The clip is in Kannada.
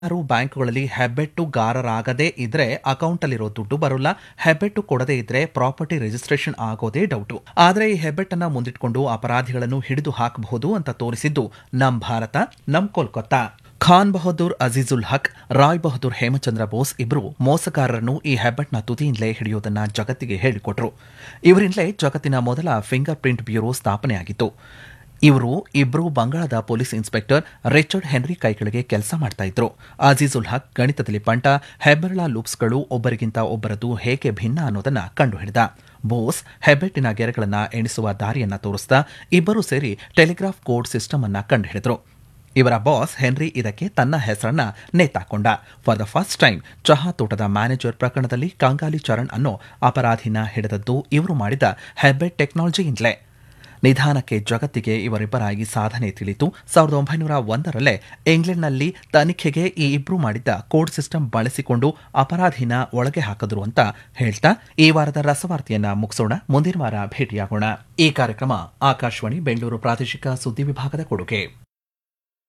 ಯಾರು ಬ್ಯಾಂಕ್ಗಳಲ್ಲಿ ಹೆಬ್ಬೆಟ್ಟುಗಾರರಾಗದೇ ಇದ್ರೆ ಅಕೌಂಟಲ್ಲಿರೋ ದುಡ್ಡು ಬರೋಲ್ಲ ಹೆಬ್ಬೆಟ್ಟು ಕೊಡದೇ ಇದ್ರೆ ಪ್ರಾಪರ್ಟಿ ರಿಜಿಸ್ಟ್ರೇಷನ್ ಆಗೋದೇ ಡೌಟು ಆದ್ರೆ ಈ ಹೆಬ್ಬೆಟ್ಟನ್ನ ಮುಂದಿಟ್ಕೊಂಡು ಅಪರಾಧಿಗಳನ್ನು ಹಿಡಿದು ಹಾಕಬಹುದು ಅಂತ ತೋರಿಸಿದ್ದು ನಮ್ ಭಾರತ ನಮ್ ಕೋಲ್ಕತ್ತಾ ಖಾನ್ ಬಹದ್ದೂರ್ ಅಜೀಜುಲ್ ಹಕ್ ರಾಯ್ ಬಹದ್ದೂರ್ ಹೇಮಚಂದ್ರ ಬೋಸ್ ಇಬ್ರು ಮೋಸಗಾರರನ್ನು ಈ ಹೆಬ್ಬೆಟ್ನ ತುದಿಯಿಂದಲೇ ಹಿಡಿಯೋದನ್ನ ಜಗತ್ತಿಗೆ ಹೇಳಿಕೊಟ್ರು ಇವರಿಂದಲೇ ಜಗತ್ತಿನ ಮೊದಲ ಫಿಂಗರ್ ಪ್ರಿಂಟ್ ಬ್ಯೂರೋ ಸ್ಥಾಪನೆಯಾಗಿತ್ತು ಇವರು ಇಬ್ರು ಬಂಗಾಳದ ಪೊಲೀಸ್ ಇನ್ಸ್ಪೆಕ್ಟರ್ ರಿಚರ್ಡ್ ಹೆನ್ರಿ ಕೈಕೆಳಗೆ ಕೆಲಸ ಮಾಡ್ತಾ ಇದ್ರು ಅಜೀಜುಲ್ ಹಕ್ ಗಣಿತದಲ್ಲಿ ಪಂಟ ಹೆಬ್ಬೆರಳ ಲೂಪ್ಸ್ಗಳು ಒಬ್ಬರಿಗಿಂತ ಒಬ್ಬರದು ಹೇಗೆ ಭಿನ್ನ ಅನ್ನೋದನ್ನ ಕಂಡುಹಿಡಿದ ಬೋಸ್ ಹೆಬ್ಬೆಟ್ಟಿನ ಗೆರೆಗಳನ್ನ ಎಣಿಸುವ ದಾರಿಯನ್ನ ತೋರಿಸ್ತಾ ಇಬ್ಬರು ಸೇರಿ ಟೆಲಿಗ್ರಾಫ್ ಕೋಡ್ ಸಿಸ್ಟಮ್ ಅನ್ನ ಕಂಡುಹಿಡಿದ್ರು ಇವರ ಬಾಸ್ ಹೆನ್ರಿ ಇದಕ್ಕೆ ತನ್ನ ಹೆಸರನ್ನ ನೇತಾಕೊಂಡ ಫಾರ್ ದ ಫಸ್ಟ್ ಟೈಮ್ ಚಹಾ ತೋಟದ ಮ್ಯಾನೇಜರ್ ಪ್ರಕರಣದಲ್ಲಿ ಕಂಗಾಲಿ ಚರಣ್ ಅನ್ನೋ ಅಪರಾಧಿನ ಹಿಡಿದದ್ದು ಇವರು ಮಾಡಿದ ಹೆಬ್ಬೆಟ್ ಟೆಕ್ನಾಲಜಿಯಿಂದಲೇ ನಿಧಾನಕ್ಕೆ ಜಗತ್ತಿಗೆ ಇವರಿಬ್ಬರಾಗಿ ಸಾಧನೆ ತಿಳಿತು ಸಾವಿರದ ಒಂಬೈನೂರ ಒಂದರಲ್ಲೇ ಇಂಗ್ಲೆಂಡ್ನಲ್ಲಿ ತನಿಖೆಗೆ ಈ ಇಬ್ರು ಮಾಡಿದ್ದ ಕೋಡ್ ಸಿಸ್ಟಮ್ ಬಳಸಿಕೊಂಡು ಅಪರಾಧಿನ ಒಳಗೆ ಹಾಕಿದ್ರು ಅಂತ ಹೇಳ್ತಾ ಈ ವಾರದ ರಸವಾರ್ತೆಯನ್ನ ಮುಗಿಸೋಣ ಮುಂದಿನ ವಾರ ಭೇಟಿಯಾಗೋಣ ಈ ಕಾರ್ಯಕ್ರಮ ಆಕಾಶವಾಣಿ ಬೆಂಗಳೂರು ಪ್ರಾದೇಶಿಕ ಸುದ್ದಿ ವಿಭಾಗದ ಕೊಡುಗೆ